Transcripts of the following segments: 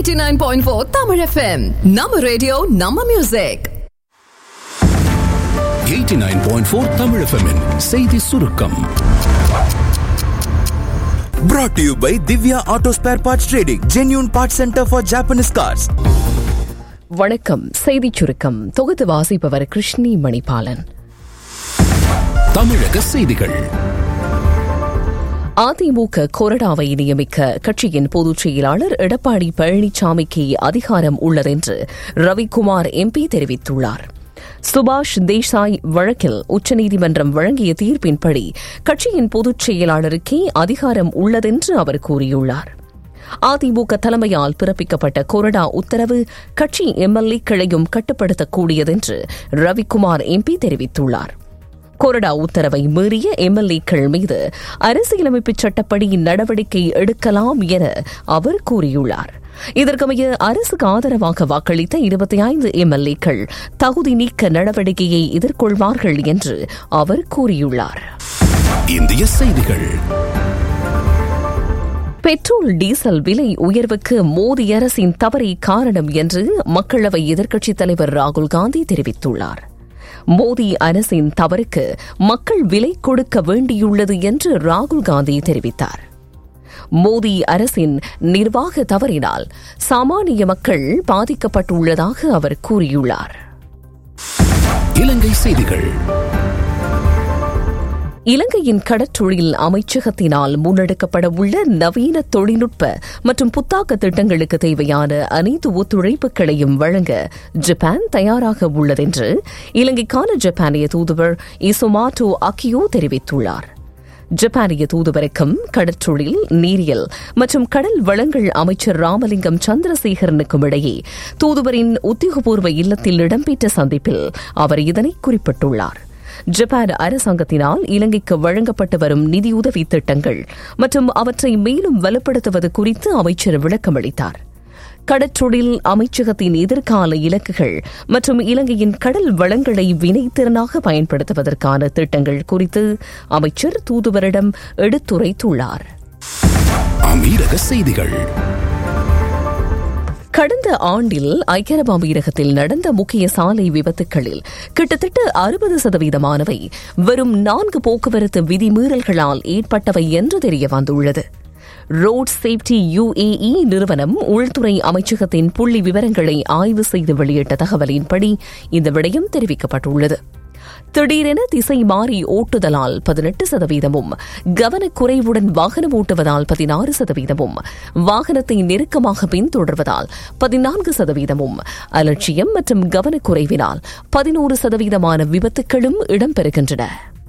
89.4 Tamil FM நம்ம radio நம்ம music 89.4 Tamil FM -இன் செய்தி சுருக்கம் Brought to you by Divya Auto Spare Parts Trading, genuine parts center for Japanese cars. வணக்கம் செய்திச் சுருக்கம் தொகுத்து வாசிப்பவர் கிருஷ்ணி மணிபாலன் தமிழக செய்திகள் அதிமுக கொறடாவை நியமிக்க கட்சியின் பொதுச் செயலாளர் எடப்பாடி பழனிசாமிக்கு அதிகாரம் உள்ளதென்று ரவிக்குமார் எம்பி தெரிவித்துள்ளார் சுபாஷ் தேசாய் வழக்கில் உச்சநீதிமன்றம் வழங்கிய தீர்ப்பின்படி கட்சியின் பொதுச் செயலாளருக்கே அதிகாரம் உள்ளதென்று அவர் கூறியுள்ளார் அதிமுக தலைமையால் பிறப்பிக்கப்பட்ட கொறடா உத்தரவு கட்சி எம்எல்ஏக்களையும் கட்டுப்படுத்தக்கூடியதென்று ரவிக்குமார் எம்பி தெரிவித்துள்ளார் கொறடா உத்தரவை மீறிய எம்எல்ஏக்கள் மீது அரசியலமைப்பு சட்டப்படி நடவடிக்கை எடுக்கலாம் என அவர் கூறியுள்ளார் இதற்கமைய அரசுக்கு ஆதரவாக வாக்களித்த இருபத்தி ஐந்து எம்எல்ஏக்கள் தகுதி நீக்க நடவடிக்கையை எதிர்கொள்வார்கள் என்று அவர் கூறியுள்ளார் இந்திய செய்திகள் பெட்ரோல் டீசல் விலை உயர்வுக்கு மோடி அரசின் தவறே காரணம் என்று மக்களவை எதிர்க்கட்சித் தலைவர் ராகுல் காந்தி தெரிவித்துள்ளார் மோடி அரசின் தவறுக்கு மக்கள் விலை கொடுக்க வேண்டியுள்ளது என்று ராகுல் காந்தி தெரிவித்தார் மோடி அரசின் நிர்வாக தவறினால் சாமானிய மக்கள் பாதிக்கப்பட்டுள்ளதாக அவர் கூறியுள்ளார் இலங்கை செய்திகள் இலங்கையின் கடற்றொழில் அமைச்சகத்தினால் முன்னெடுக்கப்பட உள்ள நவீன தொழில்நுட்ப மற்றும் புத்தாக்க திட்டங்களுக்கு தேவையான அனைத்து ஒத்துழைப்புகளையும் வழங்க ஜப்பான் தயாராக உள்ளதென்று இலங்கைக்கான ஜப்பானிய தூதுவர் இசுமாட்டோ அக்கியோ தெரிவித்துள்ளார் ஜப்பானிய தூதுவருக்கும் கடற்றொழில் நீரியல் மற்றும் கடல் வளங்கள் அமைச்சர் ராமலிங்கம் சந்திரசேகரனுக்கும் இடையே தூதுவரின் உத்தியோகபூர்வ இல்லத்தில் இடம்பெற்ற சந்திப்பில் அவர் இதனை குறிப்பிட்டுள்ளார் ஜப்பான் அரசாங்கத்தினால் இலங்கைக்கு வழங்கப்பட்டு வரும் நிதியுதவி திட்டங்கள் மற்றும் அவற்றை மேலும் வலுப்படுத்துவது குறித்து அமைச்சர் விளக்கமளித்தார் கடற்றொழில் அமைச்சகத்தின் எதிர்கால இலக்குகள் மற்றும் இலங்கையின் கடல் வளங்களை வினைத்திறனாக பயன்படுத்துவதற்கான திட்டங்கள் குறித்து அமைச்சர் தூதுவரிடம் எடுத்துரைத்துள்ளார் அமீரக செய்திகள் கடந்த ஆண்டில் ஐக்கிய அரபு அமீரகத்தில் நடந்த முக்கிய சாலை விபத்துகளில் கிட்டத்தட்ட அறுபது சதவீதமானவை வெறும் நான்கு போக்குவரத்து விதிமீறல்களால் ஏற்பட்டவை என்று தெரிய வந்துள்ளது ரோட் சேப்டி யுஏஇ நிறுவனம் உள்துறை அமைச்சகத்தின் புள்ளி விவரங்களை ஆய்வு செய்து வெளியிட்ட தகவலின்படி இந்த விடயம் தெரிவிக்கப்பட்டுள்ளது திடீரென திசை மாறி ஓட்டுதலால் பதினெட்டு சதவீதமும் கவனக்குறைவுடன் வாகனம் ஓட்டுவதால் பதினாறு சதவீதமும் வாகனத்தை நெருக்கமாக பின்தொடர்வதால் பதினான்கு சதவீதமும் அலட்சியம் மற்றும் கவனக்குறைவினால் பதினோரு சதவீதமான விபத்துகளும் இடம்பெறுகின்றன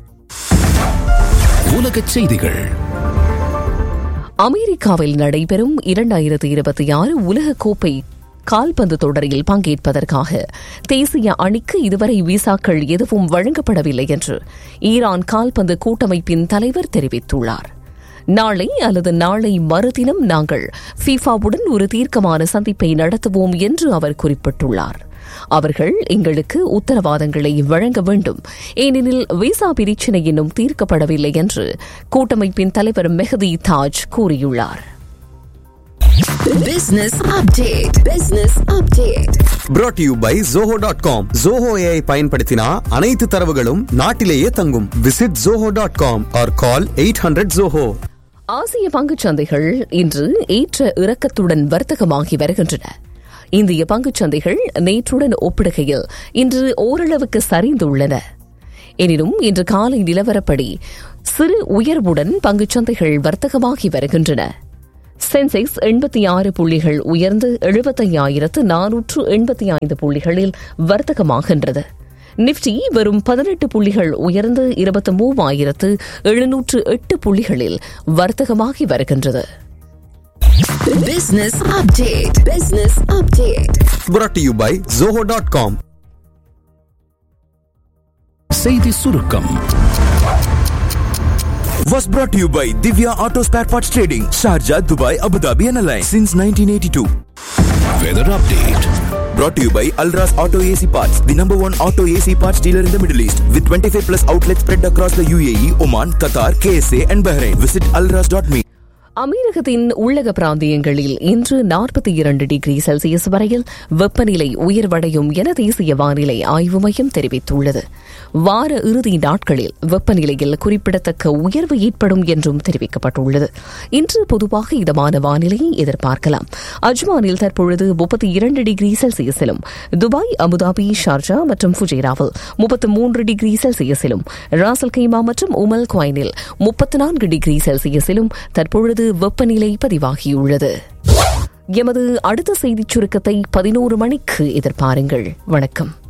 உலகச் செய்திகள் அமெரிக்காவில் நடைபெறும் இரண்டாயிரத்தி இருபத்தி ஆறு உலகக்கோப்பை கால்பந்து தொடரில் பங்கேற்பதற்காக தேசிய அணிக்கு இதுவரை விசாக்கள் எதுவும் வழங்கப்படவில்லை என்று ஈரான் கால்பந்து கூட்டமைப்பின் தலைவர் தெரிவித்துள்ளார் நாளை அல்லது நாளை மறுதினம் நாங்கள் ஃபீஃபாவுடன் ஒரு தீர்க்கமான சந்திப்பை நடத்துவோம் என்று அவர் குறிப்பிட்டுள்ளார் அவர்கள் எங்களுக்கு உத்தரவாதங்களை வழங்க வேண்டும் ஏனெனில் விசா பிரச்சினை இன்னும் தீர்க்கப்படவில்லை என்று கூட்டமைப்பின் தலைவர் மெஹதி தாஜ் கூறியுள்ளார் Business update. Business update. Brought to you by Zoho.com. Zoho AI பயன்படுத்தினா அனைத்து தரவுகளும் நாட்டிலேயே தங்கும். Visit Zoho.com or call 800 Zoho. ஆசிய பங்குச் சந்தைகள் இன்று ஏற்ற இறக்கத்துடன் வர்த்தகமாகி வருகின்றன இந்திய பங்குச் சந்தைகள் நேற்றுடன் ஒப்பிடுகையில் இன்று ஓரளவுக்கு சரிந்துள்ளன எனினும் இன்று காலை நிலவரப்படி சிறு உயர்வுடன் பங்குச் சந்தைகள் வர்த்தகமாகி வருகின்றன சென்செக்ஸ் எண்பத்தி ஆறு புள்ளிகள் உயர்ந்து எழுபத்தையாயிரத்து நானூற்று எண்பத்தி ஐந்து புள்ளிகளில் வர்த்தகமாகின்றது நிப்டி வெறும் பதினெட்டு புள்ளிகள் உயர்ந்து இருபத்தி மூவாயிரத்து எழுநூற்று எட்டு புள்ளிகளில் வர்த்தகமாகி வருகின்றது Business update. Business update. Brought to you by Zoho.com. செய்தி சுருக்கம் Was brought to you by Divya Auto Spare Parts Trading, Sharjah, Dubai, Abu Dhabi and Alliance since 1982. Weather update Brought to you by Alras Auto AC Parts, the number one auto AC parts dealer in the Middle East, with 25 plus outlets spread across the UAE, Oman, Qatar, KSA, and Bahrain. Visit alras.me. அமீரகத்தின் உள்ளக பிராந்தியங்களில் இன்று நாற்பத்தி இரண்டு degree Celsius வரையில் வெப்பநிலை உயர்வடையும் என தேசிய வானிலை ஆய்வு மையம் தெரிவித்துள்ளது வார இறுதி நாட்களில் வெப்பநிலையில் குறிப்பிடத்தக்க உயர்வு ஏற்படும் என்றும் தெரிவிக்கப்பட்டுள்ளது இன்று பொதுவாக இதமான வானிலையை எதிர்பார்க்கலாம் அஜ்மானில் தற்பொழுது முப்பத்தி இரண்டு டிகிரி செல்சியஸிலும் துபாய் அபுதாபி ஷார்ஜா மற்றும் ஃபுஜேராவில் முப்பத்து மூன்று டிகிரி செல்சியஸிலும் ராசல் கைமா மற்றும் உமல் குவைனில் முப்பத்து நான்கு டிகிரி செல்சியஸிலும் தற்பொழுது வெப்பநிலை பதிவாகியுள்ளது எமது அடுத்த செய்திச் சுருக்கத்தை பதினோரு மணிக்கு எதிர்பாருங்கள் வணக்கம்